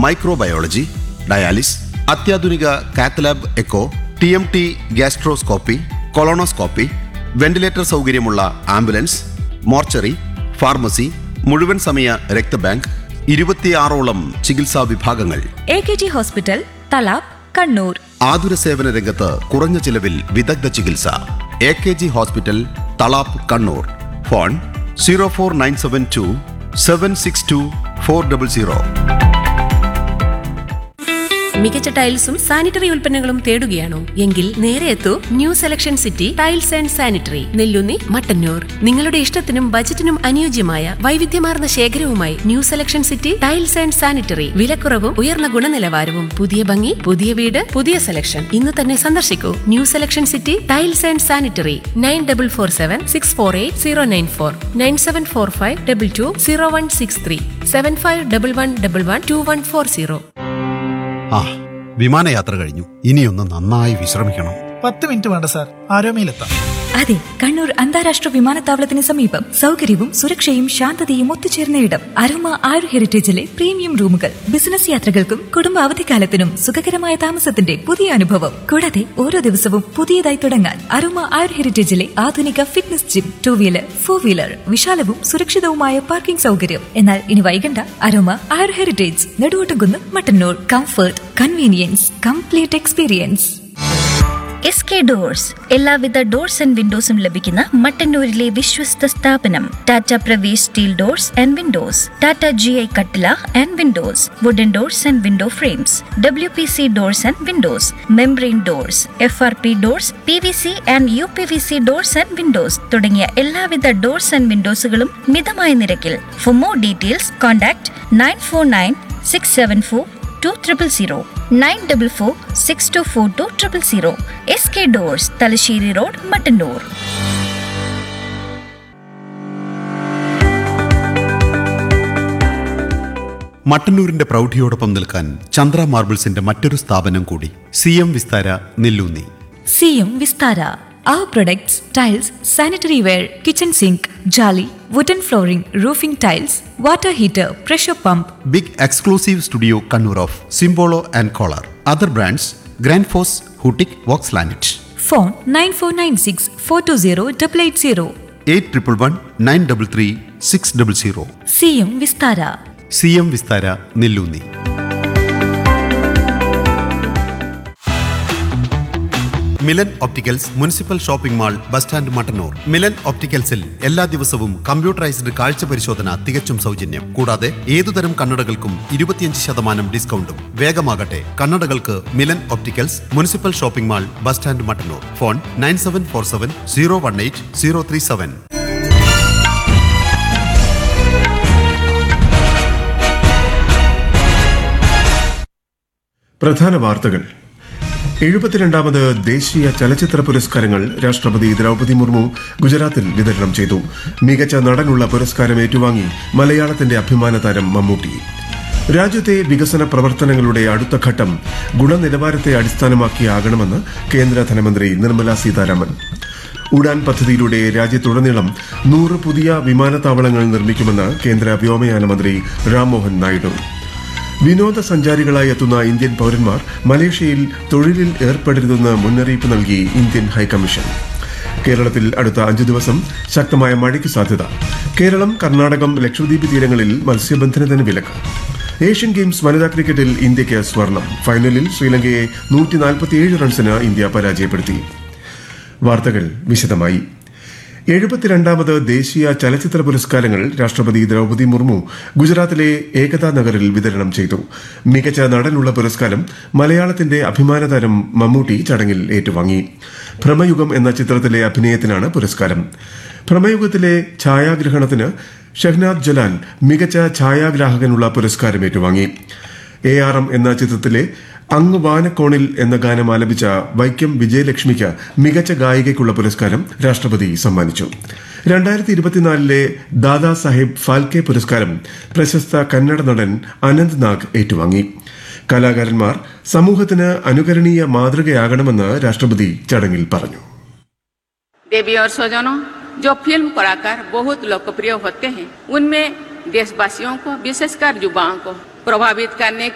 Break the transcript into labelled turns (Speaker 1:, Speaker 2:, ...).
Speaker 1: Microbiology dialysis അത്യാധുനിക cath lab echo T M T gastroscopy colonoscopy ventilator സൗകര്യമുള്ള ambulance mortuary pharmacy മുഴുവൻ സമയ രക്തബാങ്ക് ഇരുപത്തിയാറോളം ചികിത്സാ വിഭാഗങ്ങൾ
Speaker 2: A K G hospital Talap Kannur
Speaker 1: ആതുര സേവന രംഗത്ത് കുറഞ്ഞ ചിലവിൽ വിദഗ്ധ ചികിത്സ A K G hospital Talap Kannur phone zero four nine seven two seven six two four double zero
Speaker 3: മികച്ച ടൈൽസും സാനിറ്ററി ഉൽപ്പന്നങ്ങളും തേടുകയാണോ എങ്കിൽ നേരെ എത്തൂ New Selection City Tiles and Sanitary Nellunni Mattannur നിങ്ങളുടെ ഇഷ്ടത്തിനും ബജറ്റിനും അനുയോജ്യമായ വൈവിധ്യമാർന്ന ശേഖരവുമായി New Selection City Tiles and Sanitary വിലക്കുറവും ഉയർന്ന ഗുണനിലവാരവും പുതിയ ഭംഗി പുതിയ വീട് പുതിയ സെലക്ഷൻ ഇന്ന് തന്നെ സന്ദർശിക്കൂ New Selection City Tiles and Sanitary nine double four seven six four eight zero nine four nine seven four five double two zero one six three seven five double one double one two one four zero
Speaker 1: ആ വിമാനയാത്ര കഴിഞ്ഞു ഇനിയൊന്ന് നന്നായി വിശ്രമിക്കണം
Speaker 4: പത്ത് minute വേണ്ട sir ആരോമയിലെത്താം
Speaker 2: അതെ കണ്ണൂർ അന്താരാഷ്ട്ര വിമാനത്താവളത്തിന് സമീപം സൗകര്യവും സുരക്ഷയും ശാന്തതയും ഒത്തുചേർന്ന ഇടം അരോമ ആയുർ ഹെറിറ്റേജിലെ പ്രീമിയം റൂമുകൾ ബിസിനസ് യാത്രകൾക്കും കുടുംബ അവധിക്കാലത്തിനും സുഖകരമായ താമസത്തിന്റെ പുതിയ അനുഭവം കൂടാതെ ഓരോ ദിവസവും പുതിയതായി തുടങ്ങാൻ അരോമ ആയുർ ഹെറിറ്റേജിലെ ആധുനിക fitness gym two wheeler four wheeler വിശാലവും സുരക്ഷിതവുമായ പാർക്കിംഗ് സൗകര്യം എന്നാൽ ഇനി വൈകണ്ട Aroma Ayur Heritage Neduvottumkunnu Mattannur comfort convenience complete experience
Speaker 5: S K doors എല്ലാവിധ ഡോർസ് ആൻഡ് വിൻഡോസും ലഭിക്കുന്ന മട്ടന്നൂരിലെ വിശ്വസ്ത സ്ഥാപനം Tata Pravesh steel doors and windows Tata G I കട്ടില and windows wooden doors and window frames W P C doors and windows membrane doors F R P doors P V C and you P V C doors and windows തുടങ്ങിയ എല്ലാവിധ doors and വിൻഡോസുകളും മിതമായ നിരക്കിൽ for more details contact nine four nine six seven four two triple zero nine double four six two four two triple zero S K doors Thalassery road Mattannur
Speaker 1: മട്ടന്നൂരിന്റെ പ്രൗഢിയോടൊപ്പം നിൽക്കാൻ ചന്ദ്ര മാർബിൾസിന്റെ മറ്റൊരു സ്ഥാപനം കൂടി C M Vistara Nellunni
Speaker 2: C M Vistara Our products, tiles, sanitary ware, kitchen sink, jolly, wooden flooring, roofing tiles, water heater, pressure pump,
Speaker 1: big exclusive studio Kannur of Simpolo and Kohler other brands Grundfos ഹൂട്ടിക് Vox ലാനറ്റ്
Speaker 2: phone 9496 420 880.
Speaker 1: Eight triple one nine double three six double zero
Speaker 2: C M Vistara
Speaker 1: C M Vistara Nellunni Milan opticals municipal shopping mall bus stand Mattannur Milan ഒപ്റ്റിക്കൽസിൽ എല്ലാ ദിവസവും computerised കാഴ്ച പരിശോധന തികച്ചും സൗജന്യം കൂടാതെ ഏതുതരം കണ്ണടകൾക്കും ഇരുപത്തിയഞ്ച് ശതമാനം ഡിസ്കൗണ്ടും വേഗമാകട്ടെ കണ്ണടകൾക്ക് Milan opticals municipal shopping mall bus stand Mattannur phone nine seven four seven zero one eight zero three seven
Speaker 6: പ്രധാന വാർത്തകൾ എഴുപത്തിരണ്ടാമത് ദേശീയ ചലച്ചിത്ര പുരസ്കാരങ്ങൾ രാഷ്ട്രപതി ദ്രൗപദി മുർമു ഗുജറാത്തിൽ വിതരണം ചെയ്തു മികച്ച നടനുള്ള പുരസ്കാരം ഏറ്റുവാങ്ങി മലയാളത്തിന്റെ അഭിമാന താരം മമ്മൂട്ടി രാജ്യത്തെ വികസന പ്രവർത്തനങ്ങളുടെ അടുത്ത ഘട്ടം ഗുണനിലവാരത്തെ അടിസ്ഥാനമാക്കിയാകണമെന്ന് കേന്ദ്ര ധനമന്ത്രി നിർമ്മല സീതാരാമൻ ഉഡാൻ പദ്ധതിയിലൂടെ രാജ്യത്തുടനീളം നൂറ് പുതിയ വിമാനത്താവളങ്ങൾ നിർമ്മിക്കുമെന്ന് കേന്ദ്ര വ്യോമയാന മന്ത്രി രാംമോഹൻ നായിഡു വിനോദസഞ്ചാരികളായി എത്തുന്ന ഇന്ത്യൻ പൌരന്മാർ മലേഷ്യയിൽ തൊഴിലിൽ ഏർപ്പെടരുതെന്ന് മുന്നറിയിപ്പ് നൽകി ഇന്ത്യൻ ഹൈക്കമ്മീഷൻ കേരളത്തിൽ അടുത്ത അഞ്ചു ദിവസം ശക്തമായ മഴയ്ക്ക് സാധ്യത കേരളം കർണാടകം ലക്ഷദ്വീപ് തീരങ്ങളിൽ മത്സ്യബന്ധനത്തിന് വിലക്ക് ഏഷ്യൻ ഗെയിംസ് വനിതാ ക്രിക്കറ്റിൽ ഇന്ത്യയ്ക്ക് സ്വർണം ഫൈനലിൽ ശ്രീലങ്കയെ നൂറ്റി നാൽപ്പത്തിയേഴ് റൺസിന് ഇന്ത്യ പരാജയപ്പെടുത്തി വാർത്തകൾ വിശദമായി എഴുപത്തിരണ്ടാമത് ദേശീയ ചലച്ചിത്ര പുരസ്കാരങ്ങൾ രാഷ്ട്രപതി ദ്രൗപദി മുർമു ഗുജറാത്തിലെ ഏകതാ നഗറിൽ വിതരണം ചെയ്തു മികച്ച നടനുള്ള പുരസ്കാരം മലയാളത്തിന്റെ അഭിമാനതാരം മമ്മൂട്ടി ചടങ്ങിൽ ഏറ്റുവാങ്ങി ഭ്രമയുഗം എന്ന ചിത്രത്തിലെ അഭിനയത്തിനാണ് പുരസ്കാരം ഭ്രമയുഗത്തിലെ ഛായാഗ്രഹണത്തിന് ഷഹ്നാദ് ജലാൽ മികച്ച ഛായാഗ്രാഹകനുള്ള പുരസ്കാരം ഏറ്റുവാങ്ങി എ ആർ എം എന്ന ചിത്രത്തിലെ അങ്ങ് വാനക്കോണിൽ എന്ന ഗാനം ആലപിച്ച വൈക്കം വിജയലക്ഷ്മിക്ക് മികച്ച ഗായികയ്ക്കുള്ള പുരസ്കാരം രാഷ്ട്രപതി സമ്മാനിച്ചു രണ്ടായിരത്തി ഇരുപത്തിനാലിലെ ദാദാ സാഹിബ് ഫാൽക്കെ പുരസ്കാരം പ്രശസ്ത കന്നഡ നടൻ അനന്ത് നാഗ് ഏറ്റുവാങ്ങി കലാകാരന്മാർ സമൂഹത്തിന് അനുകരണീയ മാതൃകയാകണമെന്ന് രാഷ്ട്രപതി ചടങ്ങിൽ പറഞ്ഞു
Speaker 7: देवी और स्वजनों जो फिल्म कलाकार बहुत लोकप्रिय होते हैं उनमें देशवासियों को विशेषकर युवाओं को प्रभावित करने